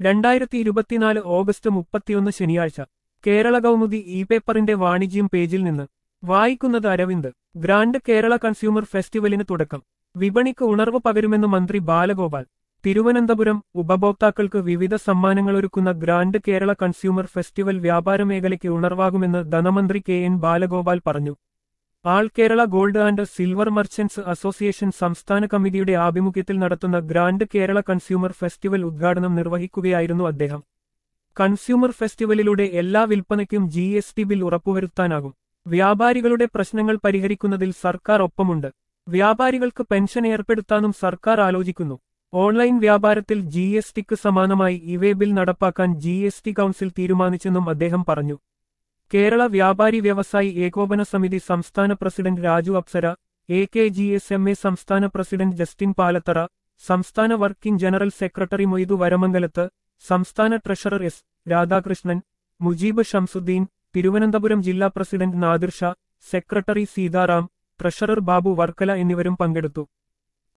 രണ്ടായിരത്തി ഇരുപത്തിനാല് ഓഗസ്റ്റ് മുപ്പത്തിയൊന്ന് ശനിയാഴ്ച കേരള കൗമുദി ഇ പേപ്പറിന്റെ വാണിജ്യം പേജിൽ നിന്ന് വായിക്കുന്നത് അരവിന്ദ് ഗ്രാൻഡ് കേരള കൺസ്യൂമർ ഫെസ്റ്റിവലിന് തുടക്കം വിപണിക്ക് ഉണർവ് പകരുമെന്ന് മന്ത്രി ബാലഗോപാൽ തിരുവനന്തപുരം ഉപഭോക്താക്കൾക്ക് വിവിധ സമ്മാനങ്ങളൊരുക്കുന്ന ഗ്രാൻഡ് കേരള കൺസ്യൂമർ ഫെസ്റ്റിവൽ വ്യാപാര മേഖലയ്ക്ക് ഉണർവാകുമെന്ന് ധനമന്ത്രി കെ എൻ ബാലഗോപാൽ പറഞ്ഞു all Kerala gold and silver merchants association സംസ്ഥാന കമ്മിറ്റിയുടെ ആഭിമുഖ്യത്തിൽ നടത്തുന്ന ഗ്രാൻഡ് കേരള കൺസ്യൂമർ ഫെസ്റ്റിവൽ ഉദ്ഘാടനം നിർവഹിക്കുകയായിരുന്നു അദ്ദേഹം കൺസ്യൂമർ ഫെസ്റ്റിവലിലൂടെ എല്ലാ വിൽപ്പനയ്ക്കും ജി എസ് ടി ബിൽ ഉറപ്പുവരുത്താനാകും വ്യാപാരികളുടെ പ്രശ്നങ്ങൾ പരിഹരിക്കുന്നതിൽ സർക്കാർ ഒപ്പമുണ്ട് വ്യാപാരികൾക്ക് പെൻഷൻ ഏർപ്പെടുത്താനും സർക്കാർ ആലോചിക്കുന്നു ഓൺലൈൻ വ്യാപാരത്തിൽ ജി എസ് ടിക്ക് സമാനമായി ഇവേ ബിൽ നടപ്പാക്കാൻ ജി എസ് ടി കൗൺസിൽ തീരുമാനിച്ചെന്നും അദ്ദേഹം പറഞ്ഞു കേരള വ്യാപാരി വ്യവസായി ഏകോപന സമിതി സംസ്ഥാന president Raju Apsara A K G S M A സംസ്ഥാന പ്രസിഡന്റ് ജസ്റ്റിൻ പാലത്തറ സംസ്ഥാന working general secretary Moythu Varamangalath സംസ്ഥാന ട്രഷറർ എസ് രാധാകൃഷ്ണൻ മുജീബ് ഷംസുദ്ദീൻ തിരുവനന്തപുരം ജില്ലാ president Nadir Shah secretary Sitaram treasurer Babu Varkala എന്നിവരും പങ്കെടുത്തു